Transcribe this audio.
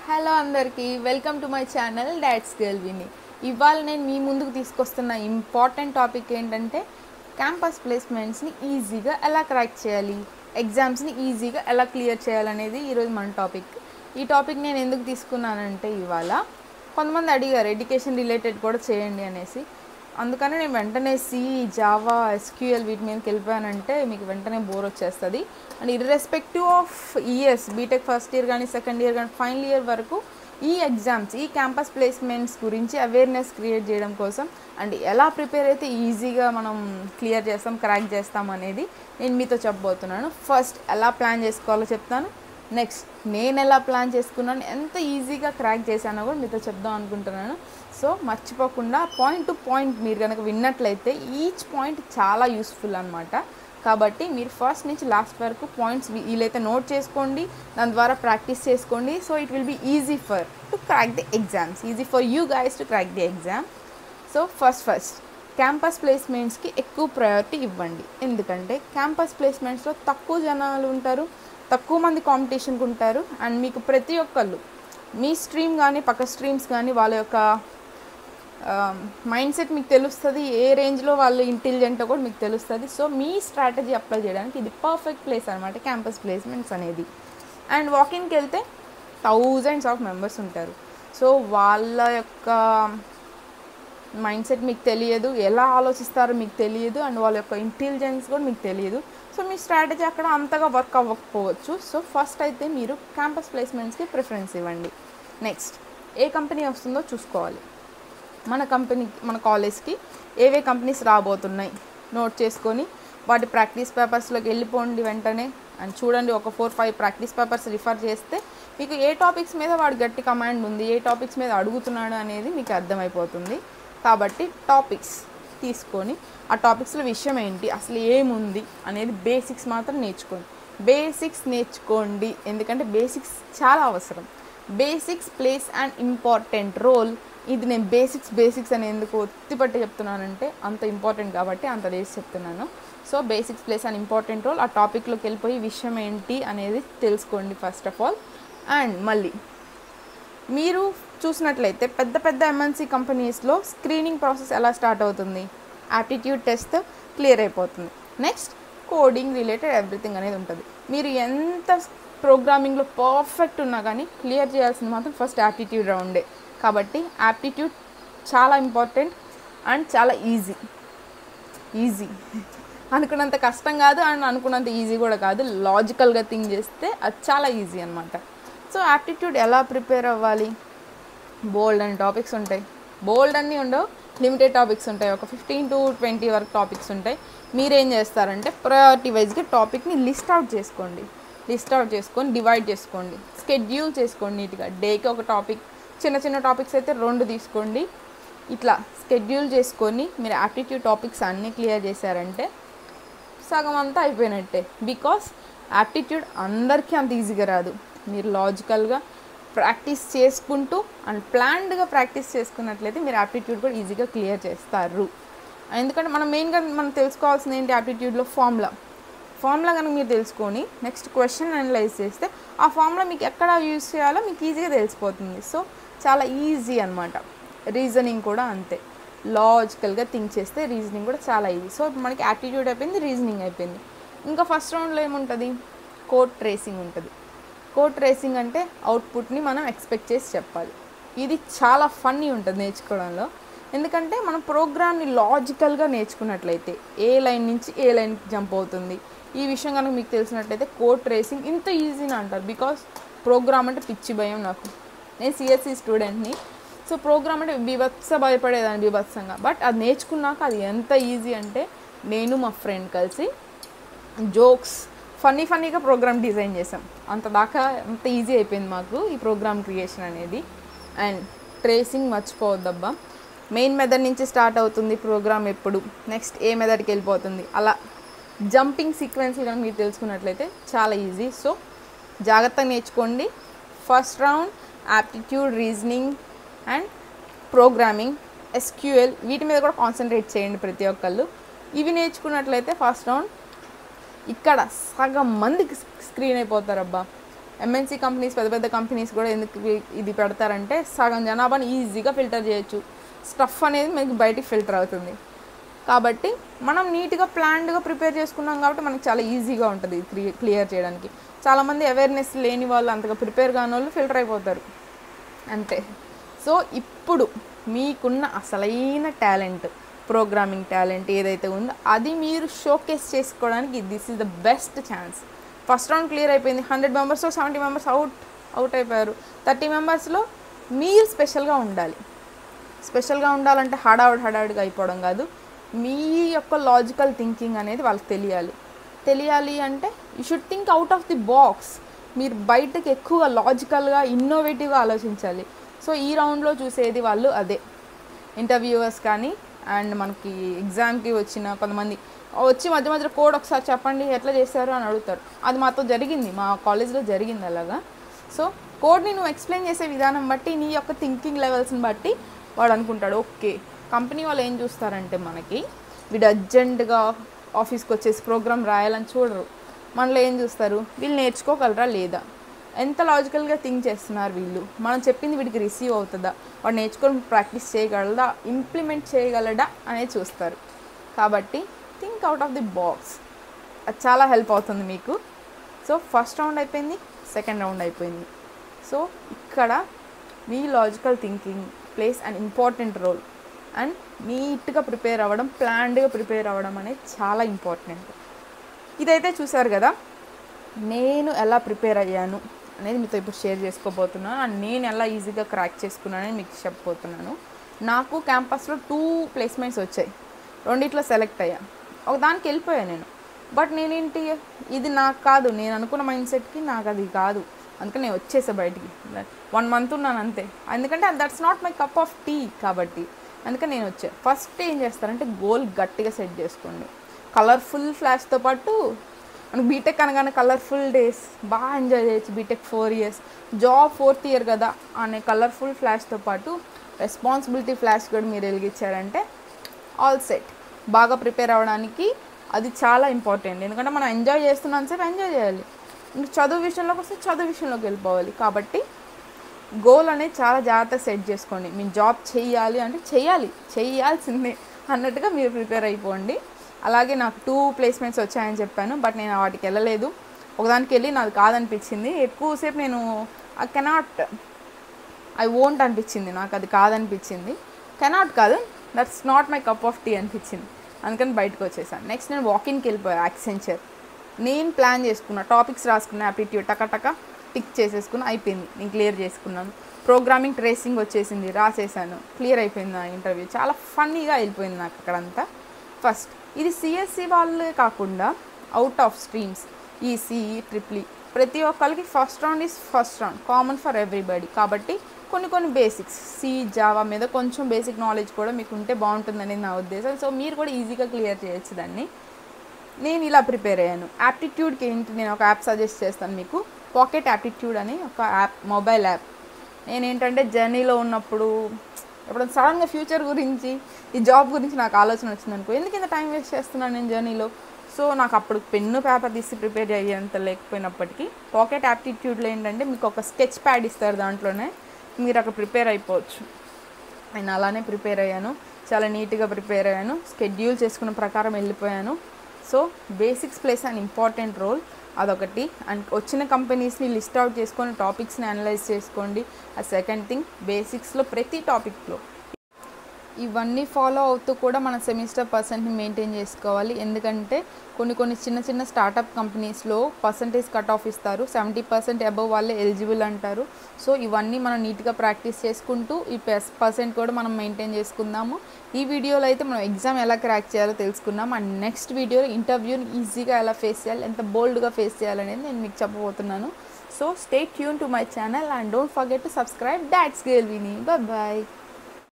hello అందరికీ welcome to my channel dots girl Vini ఇవాళ నేను మీ ముందుకు తీసుకొస్తున్న ఇంపార్టెంట్ టాపిక్ ఏంటంటే క్యాంపస్ ప్లేస్మెంట్స్ని ఈజీగా ఎలా క్రాక్ చేయాలి ఎగ్జామ్స్ని ఈజీగా ఎలా క్లియర్ చేయాలనేది ఈరోజు మన టాపిక్ ఈ టాపిక్ నేను ఎందుకు తీసుకున్నానంటే ఇవాళ కొంతమంది అడిగారు ఎడ్యుకేషన్ రిలేటెడ్ కూడా చేయండి అనేసి అందుకని నేను వెంటనే సి జావా ఎస్క్యూఎల్ వీటి మీదకి వెళ్ళిపోయానంటే మీకు వెంటనే బోర్ వచ్చేస్తుంది and irrespective of years BTech first year కానీ సెకండ్ ఇయర్ కానీ ఫైనల్ ఇయర్ వరకు ఈ ఎగ్జామ్స్ ఈ క్యాంపస్ ప్లేస్మెంట్స్ గురించి అవేర్నెస్ క్రియేట్ చేయడం కోసం అండ్ ఎలా ప్రిపేర్ అయితే ఈజీగా మనం క్లియర్ చేస్తాం క్రాక్ చేస్తాం అనేది నేను మీతో చెప్పబోతున్నాను ఫస్ట్ ఎలా ప్లాన్ చేసుకోవాలో చెప్తాను నెక్స్ట్ నేను ఎలా ప్లాన్ చేసుకున్నాను ఎంత ఈజీగా క్రాక్ చేశానో కూడా మీతో చెప్దాం అనుకుంటున్నాను సో మర్చిపోకుండా పాయింట్ టు పాయింట్ మీరు కనుక విన్నట్లయితే ఈచ్ పాయింట్ చాలా యూస్ఫుల్ అనమాట కాబట్టి మీరు ఫస్ట్ నుంచి లాస్ట్ వరకు పాయింట్స్ వీలైతే నోట్ చేసుకోండి దాని ద్వారా ప్రాక్టీస్ చేసుకోండి so it will be easy for to crack the exams easy for you guys to crack the exam so first first campus ప్లేస్మెంట్స్కి ఎక్కువ ప్రయారిటీ ఇవ్వండి ఎందుకంటే క్యాంపస్ ప్లేస్మెంట్స్లో తక్కువ జనాలు ఉంటారు తక్కువ మంది కాంపిటీషన్కి ఉంటారు అండ్ మీకు ప్రతి ఒక్కళ్ళు మీ స్ట్రీమ్ కానీ పక్క స్ట్రీమ్స్ కానీ వాళ్ళ యొక్క మైండ్ సెట్ మీకు తెలుస్తుంది ఏ రేంజ్లో వాళ్ళు ఇంటెలిజెంటో కూడా మీకు తెలుస్తుంది సో మీ స్ట్రాటజీ అప్లై చేయడానికి ఇది పర్ఫెక్ట్ ప్లేస్ అనమాట క్యాంపస్ ప్లేస్మెంట్స్ అనేది అండ్ వాకింగ్కి వెళ్తే థౌజండ్స్ ఆఫ్ మెంబర్స్ ఉంటారు సో వాళ్ళ యొక్క మైండ్ సెట్ మీకు తెలియదు ఎలా ఆలోచిస్తారో మీకు తెలియదు అండ్ వాళ్ళ యొక్క ఇంటెలిజెన్స్ కూడా మీకు తెలియదు సో మీ స్ట్రాటజీ అక్కడ అంతగా వర్క్ అవ్వకపోవచ్చు సో ఫస్ట్ అయితే మీరు క్యాంపస్ ప్లేస్మెంట్స్కి ప్రిఫరెన్స్ ఇవ్వండి నెక్స్ట్ ఏ కంపెనీ వస్తుందో చూసుకోవాలి మన కంపెనీ మన కాలేజ్కి ఏవే కంపెనీస్ రాబోతున్నాయి నోట్ చేసుకొని వాటి ప్రాక్టీస్ పేపర్స్లోకి వెళ్ళిపోండి వెంటనే అండ్ చూడండి ఒక four five practice papers refer చేస్తే మీకు ఏ టాపిక్స్ మీద వాడు గట్టి కమాండ్ ఉంది ఏ టాపిక్స్ మీద అడుగుతున్నాడు అనేది మీకు అర్థమైపోతుంది కాబట్టి టాపిక్స్ తీసుకొని ఆ టాపిక్స్లో విషయం ఏంటి అసలు ఏముంది అనేది బేసిక్స్ మాత్రం నేర్చుకోండి బేసిక్స్ నేర్చుకోండి ఎందుకంటే బేసిక్స్ చాలా అవసరం basics place and important role ఇది నేను బేసిక్స్ బేసిక్స్ అని ఎందుకు ఒత్తిపట్టి చెప్తున్నానంటే అంత ఇంపార్టెంట్ కాబట్టి అంత చేసి చెప్తున్నాను so basics place and important role ఆ టాపిక్లోకి వెళ్ళిపోయి విషయం ఏంటి అనేది తెలుసుకోండి ఫస్ట్ ఆఫ్ ఆల్ అండ్ మళ్ళీ మీరు చూసినట్లయితే పెద్ద పెద్ద ఎంఎన్సీ కంపెనీస్లో స్క్రీనింగ్ ప్రాసెస్ ఎలా స్టార్ట్ అవుతుంది యాప్టిట్యూడ్ టెస్ట్ క్లియర్ అయిపోతుంది నెక్స్ట్ కోడింగ్ రిలేటెడ్ ఎవ్రీథింగ్ అనేది ఉంటుంది మీరు ఎంత ప్రోగ్రామింగ్లో పర్ఫెక్ట్ ఉన్నా కానీ క్లియర్ చేయాల్సింది మాత్రం ఫస్ట్ యాప్టిట్యూడ్ రౌండే కాబట్టి యాప్టిట్యూడ్ చాలా ఇంపార్టెంట్ అండ్ చాలా ఈజీ ఈజీ అనుకున్నంత కష్టం కాదు అండ్ అనుకున్నంత ఈజీ కూడా కాదు లాజికల్గా థింక్ చేస్తే అది చాలా ఈజీ అనమాట సో యాప్టిట్యూడ్ ఎలా ప్రిపేర్ అవ్వాలి బోల్డ్ అని టాపిక్స్ ఉంటాయి బోల్డ్ అన్నీ ఉండవు లిమిటెడ్ టాపిక్స్ ఉంటాయి ఒక ఫిఫ్టీన్ టు ట్వంటీ వరకు టాపిక్స్ ఉంటాయి మీరేం చేస్తారంటే ప్రయారిటీ వైజ్గా టాపిక్ని లిస్ట్ అవుట్ చేసుకోండి లిస్ట్ అవుట్ చేసుకొని డివైడ్ చేసుకోండి స్కెడ్యూల్ చేసుకోండి నీట్గా డేకి ఒక టాపిక్ చిన్న చిన్న టాపిక్స్ అయితే రెండు తీసుకోండి ఇట్లా స్కెడ్యూల్ చేసుకొని మీరు యాప్టిట్యూడ్ టాపిక్స్ అన్నీ క్లియర్ చేశారంటే సగం అంతా అయిపోయినట్టే బికాస్ యాప్టిట్యూడ్ అందరికీ అంత ఈజీగా రాదు మీరు లాజికల్గా ప్రాక్టీస్ చేసుకుంటూ అండ్ ప్లాన్డ్గా ప్రాక్టీస్ చేసుకున్నట్లయితే మీరు యాప్టిట్యూడ్ కూడా ఈజీగా క్లియర్ చేస్తారు ఎందుకంటే మనం మెయిన్గా మనం తెలుసుకోవాల్సింది ఏంటి యాప్టిట్యూడ్లో ఫార్ములా ఫార్ములా కనుక మీరు తెలుసుకొని నెక్స్ట్ క్వశ్చన్ అనలైజ్ చేస్తే ఆ ఫార్ములా మీకు ఎక్కడ యూజ్ చేయాలో మీకు ఈజీగా తెలిసిపోతుంది సో చాలా ఈజీ అనమాట రీజనింగ్ కూడా అంతే లాజికల్గా థింక్ చేస్తే రీజనింగ్ కూడా చాలా ఈజీ సో ఇప్పుడు మనకి యాటిట్యూడ్ అయిపోయింది రీజనింగ్ అయిపోయింది ఇంకా ఫస్ట్ రౌండ్లో ఏముంటుంది కోడ్ ట్రేసింగ్ ఉంటుంది కోడ్ ట్రేసింగ్ అంటే అవుట్పుట్ని మనం ఎక్స్పెక్ట్ చేసి చెప్పాలి ఇది చాలా ఫన్నీ ఉంటుంది నేర్చుకోవడంలో ఎందుకంటే మనం ప్రోగ్రామ్ని లాజికల్గా నేర్చుకున్నట్లయితే ఏ లైన్ నుంచి ఏ లైన్కి జంప్ అవుతుంది ఈ విషయం కనుక మీకు తెలిసినట్లయితే కోడ్ ట్రేసింగ్ ఇంత ఈజీని అంటారు బికాస్ ప్రోగ్రామ్ అంటే పిచ్చి భయం నాకు నేను సిఎస్సి స్టూడెంట్ని సో ప్రోగ్రామ్ అంటే బీభత్స భయపడేదాన్ని బీభత్సంగా బట్ అది నేర్చుకున్నాక అది ఎంత ఈజీ అంటే నేను మా ఫ్రెండ్ కలిసి జోక్స్ ఫన్నీ ఫన్నీగా ప్రోగ్రామ్ డిజైన్ చేసాం అంత దాకా అంత ఈజీ అయిపోయింది మాకు ఈ ప్రోగ్రామ్ క్రియేషన్ అనేది అండ్ ట్రేసింగ్ మర్చిపోవద్దబ్బా మెయిన్ మెథడ్ నుంచి స్టార్ట్ అవుతుంది ప్రోగ్రామ్ ఎప్పుడు నెక్స్ట్ ఏ మెథడ్కి వెళ్ళిపోతుంది అలా జంపింగ్ సీక్వెన్స్ కనుక మీరు తెలుసుకున్నట్లయితే చాలా ఈజీ సో జాగ్రత్తగా నేర్చుకోండి first round aptitude reasoning and programming SQL వీటి మీద కూడా కాన్సన్ట్రేట్ చేయండి ప్రతి ఒక్కళ్ళు ఇవి నేర్చుకున్నట్లయితే ఫస్ట్ రౌండ్ ఇక్కడ సగం మందికి స్క్రీన్ అయిపోతారు అబ్బా ఎంఎన్సీ కంపెనీస్ పెద్ద పెద్ద కంపెనీస్ కూడా ఎందుకు ఇవి- ఇది పెడతారంటే సగం జనాభాని ఈజీగా ఫిల్టర్ చేయొచ్చు స్టఫ్ అనేది మనకి బయటికి ఫిల్టర్ అవుతుంది కాబట్టి మనం నీట్గా ప్లాన్డ్గా ప్రిపేర్ చేసుకున్నాం కాబట్టి మనకి చాలా ఈజీగా ఉంటుంది ఇది క్లియర్ చేయడానికి చాలామంది అవేర్నెస్ లేని వాళ్ళు అంతగా ప్రిపేర్ కాని వాళ్ళు ఫిల్టర్ అయిపోతారు అంతే సో ఇప్పుడు మీకున్న అసలైన టాలెంట్ ప్రోగ్రామింగ్ టాలెంట్ ఏదైతే ఉందో అది మీరు షోకేస్ చేసుకోవడానికి this is the best chance first round clear అయిపోయింది హండ్రెడ్ మెంబర్స్లో సెవెంటీ మెంబర్స్ అవుట్ అవుట్ అయిపోయారు థర్టీ మెంబర్స్లో మీరు స్పెషల్గా ఉండాలి స్పెషల్గా ఉండాలంటే హడావుడి హడావుడిగా అయిపోవడం కాదు మీ యొక్క లాజికల్ థింకింగ్ అనేది వాళ్ళకి తెలియాలి తెలియాలి అంటే you should think out of the box మీరు బయటకు ఎక్కువగా లాజికల్గా ఇన్నోవేటివ్గా ఆలోచించాలి సో ఈ రౌండ్లో చూసేది వాళ్ళు అదే ఇంటర్వ్యూవర్స్ కానీ అండ్ మనకి ఎగ్జామ్కి వచ్చిన కొంతమంది వచ్చి మధ్య మధ్యలో కోడ్ ఒకసారి చెప్పండి ఎట్లా చేశారు అని అడుగుతారు అది మాతో జరిగింది మా కాలేజ్లో జరిగింది అలాగా సో కోడ్ని నువ్వు ఎక్స్ప్లెయిన్ చేసే విధానం బట్టి నీ యొక్క థింకింగ్ లెవెల్స్ని బట్టి వాడు అనుకుంటాడు ఓకే కంపెనీ వాళ్ళు ఏం చూస్తారంటే మనకి వీడు అర్జెంటుగా ఆఫీస్కి వచ్చేసి ప్రోగ్రామ్ రాయాలని చూడరు మనలో ఏం చూస్తారు వీళ్ళు నేర్చుకోగలరా లేదా ఎంత లాజికల్గా థింక్ చేస్తున్నారు వీళ్ళు మనం చెప్పింది వీడికి రిసీవ్ అవుతుందా వాడు నేర్చుకొని ప్రాక్టీస్ చేయగలదా ఇంప్లిమెంట్ చేయగలడా అనేది చూస్తారు కాబట్టి think out of the box అది చాలా హెల్ప్ అవుతుంది మీకు సో ఫస్ట్ రౌండ్ అయిపోయింది సెకండ్ రౌండ్ అయిపోయింది సో ఇక్కడ మీ logical thinking plays and important role and నీట్గా ప్రిపేర్ అవ్వడం ప్లాన్డ్గా ప్రిపేర్ అవ్వడం అనేది చాలా ఇంపార్టెంట్ ఇదైతే చూసారు కదా నేను ఎలా ప్రిపేర్ అయ్యాను అనేది మీతో ఇప్పుడు షేర్ చేసుకోబోతున్నాను అండ్ నేను ఎలా ఈజీగా క్రాక్ చేసుకున్నానని మీకు చెప్పబోతున్నాను నాకు క్యాంపస్లో టూ ప్లేస్మెంట్స్ వచ్చాయి రెండిట్లో సెలెక్ట్ అయ్యా ఒక దానికి వెళ్ళిపోయాను నేను బట్ నేనేంటి ఇది నాకు కాదు నేను అనుకున్న మైండ్ సెట్కి నాకు అది కాదు అందుకని నేను వచ్చేసా బయటికి వన్ మంత్ ఉన్నాను అంతే ఎందుకంటే that's not my cup of tea కాబట్టి అందుకని నేను వచ్చా ఫస్ట్ ఏం చేస్తారంటే గోల్ గట్టిగా సెట్ చేసుకోండి కలర్ఫుల్ ఫ్లాష్తో పాటు మనకు బీటెక్ అనగానే కలర్ఫుల్ డేస్ బాగా ఎంజాయ్ చేయొచ్చు BTech four years job fourth year కదా అనే కలర్ఫుల్ ఫ్లాష్తో పాటు రెస్పాన్సిబిలిటీ ఫ్లాష్ కూడా మీరు వెలిగించారంటే ఆల్ సెట్ బాగా ప్రిపేర్ అవ్వడానికి అది చాలా ఇంపార్టెంట్ ఎందుకంటే మనం ఎంజాయ్ చేస్తున్నాం సేపు ఎంజాయ్ చేయాలి ఇంకా చదువు విషయంలోకి వస్తే చదువు విషయంలోకి వెళ్ళిపోవాలి కాబట్టి గోల్ అనేది చాలా జాగ్రత్తగా సెట్ చేసుకోండి మీరు జాబ్ చేయాలి అంటే చేయాలి చేయాల్సిందే అన్నట్టుగా మీరు ప్రిపేర్ అయిపోండి అలాగే నాకు టూ ప్లేస్మెంట్స్ వచ్చాయని చెప్పాను బట్ నేను వాటికి వెళ్ళలేదు ఒకదానికి వెళ్ళి నాకు కాదనిపించింది ఎక్కువసేపు నేను ఐ కెనాట్ ఐ వోంట్ అనిపించింది నాకు అది కాదనిపించింది కెనాట్ కాదు that's not my cup of tea అనిపించింది అందుకని బయటకు వచ్చేసాను నెక్స్ట్ నేను వాకింగ్కి వెళ్ళిపోయాను యాక్సెంచర్ నేను ప్లాన్ చేసుకున్న టాపిక్స్ రాసుకున్న యాప్టిట్యూడ్ టక టక టిక్ చేసేసుకుని అయిపోయింది నేను క్లియర్ చేసుకున్నాను ప్రోగ్రామింగ్ ట్రేసింగ్ వచ్చేసింది రాసేసాను క్లియర్ అయిపోయింది నా ఇంటర్వ్యూ చాలా ఫన్నీగా వెళ్ళిపోయింది నాకు అక్కడంతా ఫస్ట్ ఇది సిఎస్సి వాళ్ళే కాకుండా out of streams ECE triple E ప్రతి ఒక్కరికి first round is first round common for everybody కాబట్టి కొన్ని కొన్ని బేసిక్స్ సి జావా మీద కొంచెం బేసిక్ నాలెడ్జ్ కూడా మీకు ఉంటే బాగుంటుందనేది నా ఉద్దేశం సో మీరు కూడా ఈజీగా క్లియర్ చేయొచ్చు దాన్ని నేను ఇలా ప్రిపేర్ అయ్యాను యాప్టిట్యూడ్కి ఏంటి నేను ఒక యాప్ సజెస్ట్ చేస్తాను మీకు పాకెట్ యాప్టిట్యూడ్ అని ఒక యాప్ మొబైల్ యాప్ నేను ఏంటంటే జర్నీలో ఉన్నప్పుడు ఎప్పుడైనా సడన్గా ఫ్యూచర్ గురించి ఈ జాబ్ గురించి నాకు ఆలోచన వచ్చింది అనుకో ఎందుకు ఇంత టైం వేస్ట్ చేస్తున్నాను నేను జర్నీలో సో నాకు అప్పుడు పెన్ను పేపర్ తీసి ప్రిపేర్ అయ్యేంత లేకపోయినప్పటికీ పాకెట్ యాప్టిట్యూడ్లో ఏంటంటే మీకు ఒక స్కెచ్ ప్యాడ్ ఇస్తారు దాంట్లోనే మీరు అక్కడ ప్రిపేర్ అయిపోవచ్చు నేను అలానే ప్రిపేర్ అయ్యాను చాలా నీట్గా ప్రిపేర్ అయ్యాను స్కెడ్యూల్ చేసుకున్న ప్రకారం వెళ్ళిపోయాను so basics place and important role అదొకటి అండ్ వచ్చిన కంపెనీస్ని లిస్ట్ అవుట్ చేసుకొని టాపిక్స్ని అనలైజ్ చేసుకోండి ఆ సెకండ్ థింగ్ బేసిక్స్లో ప్రతి టాపిక్లో ఇవన్నీ ఫాలో అవుతూ కూడా మన సెమిస్టర్ పర్సెంట్ని మెయింటైన్ చేసుకోవాలి ఎందుకంటే కొన్ని కొన్ని చిన్న చిన్న స్టార్టప్ కంపెనీస్లో పర్సంటేజ్ కట్ ఆఫ్ ఇస్తారు సెవెంటీ పర్సెంట్ అబవ్ వాళ్ళే ఎలిజిబుల్ అంటారు సో ఇవన్నీ మనం నీట్గా ప్రాక్టీస్ చేసుకుంటూ ఈ పర్సెంట్ కూడా మనం మెయింటైన్ చేసుకుందాము ఈ వీడియోలో అయితే మనం ఎగ్జామ్ ఎలా క్రాక్ చేయాలో తెలుసుకున్నాం అండ్ నెక్స్ట్ వీడియోలో ఇంటర్వ్యూని ఈజీగా ఎలా ఫేస్ చేయాలి ఎంత బోల్డ్గా ఫేస్ చేయాలనేది నేను మీకు చెప్పబోతున్నాను so stay tune to my channel and don't forget to subscribe that's గేల్ విని బాయ్